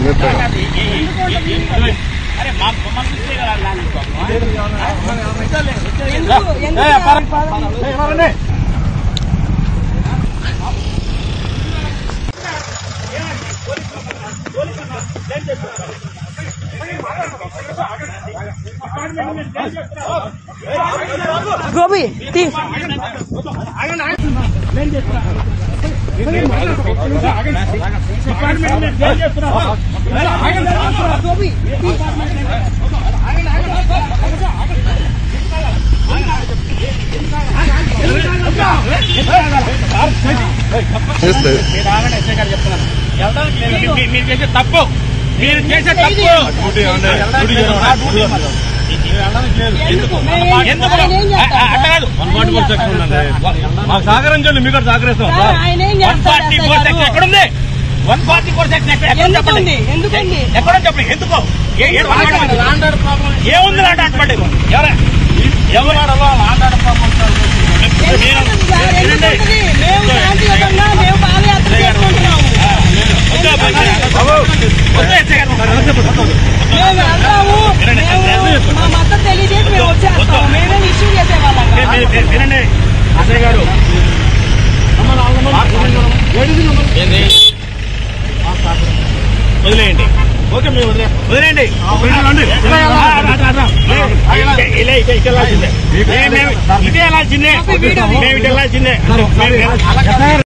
అరే మా మమ్మల్ని చూస్తే కదా లాలి పాపం. ఎందుకు ఎందుకు ఏ, పరండి. గోపి తీ గోపి తీ. మీరు ఆగండి, ఎస్ఐ గారు చెప్తున్నాను. వెళ్ళడానికి లేదు. మీ- మీరు చేసే తప్పు మీరు చేసే తప్పు ఆ డ్యూటీ మరి. ఎందుకు మేము ఏం- ఎందుకు ఆయన ఏం ఆ, ఆ, అట్ట కాదు మాకు సహకరించండి మీకు సహకరిస్తాం సార్, ఆయన ఏం వన్ చేస్తాడు ఫార్టీ ఎస్ఐ ఫోర్ గారు? సెక్షన్ ఎక్కడుంది వన్ ఫార్టీ ఫోర్ సెక్షన్ ఎక్కడ ఎక్కడ చెప్పండి ఎందుకండి ఎందుకండి ఎక్కడో చెప్పండి ఎందుకో ఏ- ఏ- ఏముంది లాంటి అటువంటి ఎవరు ఎవరు ఎందుకంటుంది సార్? ఎందుకంటుంది? మేము శాంతియుతంగా మేము పాదయాత్ర చేసుకుంటున్నాము వద్దు, వద్దు, ఎస్ఐ గారు. మేము వెళ్తాము మేము మా మద్దతు తెలియజేసి మేము వచ్చేస్తాము మేమే ఇష్యూ చేసేవాళ్ళం మీ- మీ- మీ- వినండి ఎస్ఐ గారు ఏంది? వదిలేయండి ఓకే మీరు వదిలే వదిలేయండి ఇలా, ఇలా, ఇలా, ఇలా. ఇలా, ఇటు ఇటు వెళ్ళాల్సిందే మేము- మేము ఇటే వెళ్ళాల్సిందే మేము ఇటు వెళ్ళాల్సిందే మేము-